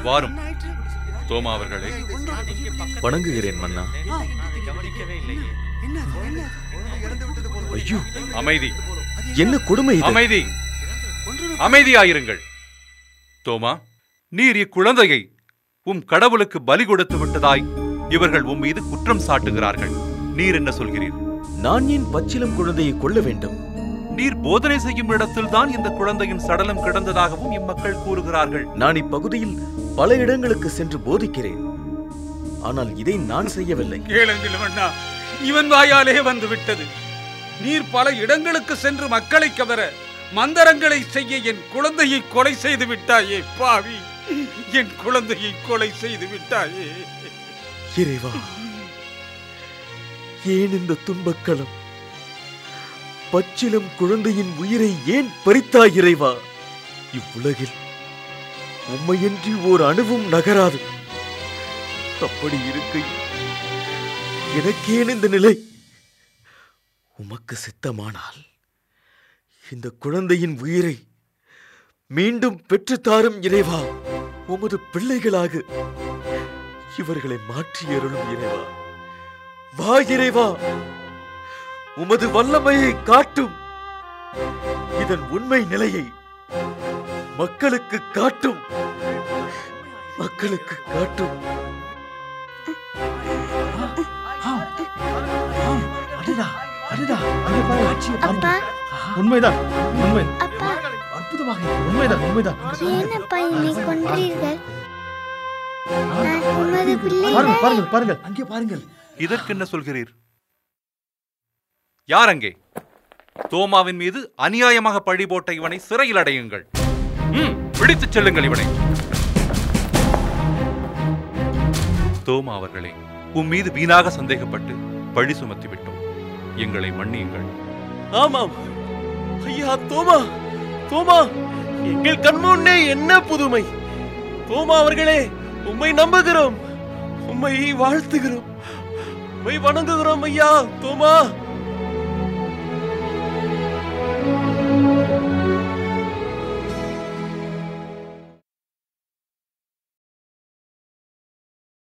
வாரும் தோமா அவர்களே வணங்குகிறேன் மன்னா ஐயோ அமைதி என்ன கொடுமை இது அமைதி அமைதியாயிருங்கள் தோமா நீர் இக்குழந்தையை உம் கடவுளுக்கு பலி கொடுத்து விட்டதாய் இவர்கள் உம் மீது குற்றம் சாட்டுகிறார்கள் நீர் என்ன சொல்கிறீர் நான் ஏன் பச்சிலம் குழந்தையை கொள்ள வேண்டும் நீர் போதனை செய்யும் இடத்தில்தான் இந்த குழந்தையின் சடலம் கிடந்ததாகவும் இம்மக்கள் கூறுகிறார்கள் நான் இப்பகுதியில் பல இடங்களுக்கு சென்று போதிக்கிறேன் ஆனால் இதை நான் செய்யவில்லை கேளுங்கள் அண்ணா இவன் வாயாலே வந்து விட்டது நீர் பல இடங்களுக்கு சென்று மக்களை கவர மந்தரங்களை செய்ய என் குழந்தையை கொலை செய்து விட்டாயே பாவி என் குழந்தையை கொலை செய்து விட்டாயே இறைவா ஏன் இந்த துன்பக்களம் பச்சிலம் குழந்தையின் உயிரை ஏன் பறித்தாய் இறைவா இவ்வுலகில் உம்மையின்றி ஓர் அணுவும் நகராது அப்படி இருக்கையில் எனக்கேன் இந்த நிலை உமக்கு சித்தமானால் இந்த குழந்தையின் உயிரை மீண்டும் பெற்றுத்தாரும் இறைவா உமது பிள்ளைகளாக இவர்களை மாற்றி அருளும் இறைவா வா இறைவா உமது வல்லமையை காட்டும் இதன் உண்மை நிலையை மக்களுக்கு காட்டும் மக்களுக்கு காட்டும் அடடா அடடா அங்க பாரு ஆட்சி அப்பா உண்மைதான் உண்மை அப்பா அற்புதமாக இருக்கு. உண்மைதான் உண்மைதான் ஏன் அப்பா என்னை கொன்றீர்கள் நான் உமது பாருங்கள் பிள்ளைகள் பாருங்கள் பாருங்கள் அங்கே பாருங்கள் இதற்கு என்ன சொல்கிறீர் யார் அங்கே தோமாவின் மீது அநியாயமாக பழி போட்ட இவனை சிறையில் அடையுங்கள் ம், பிடித்துச் செல்லுங்கள் இவனை தோமா அவர்களே உம் மீது வீணாக சந்தேகப்பட்டு பழி சுமத்தி விட்டோம் எங்களை மன்னியுங்கள் ஆமாம் ஐயா தோமா தோமா எங்கள் கண்முன்னே என்ன புதுமை தோமா அவர்களே உம்மை நம்புகிறோம் உம்மை வாழ்த்துகிறோம் உம்மை வணங்குகிறோம் ஐயா தோமா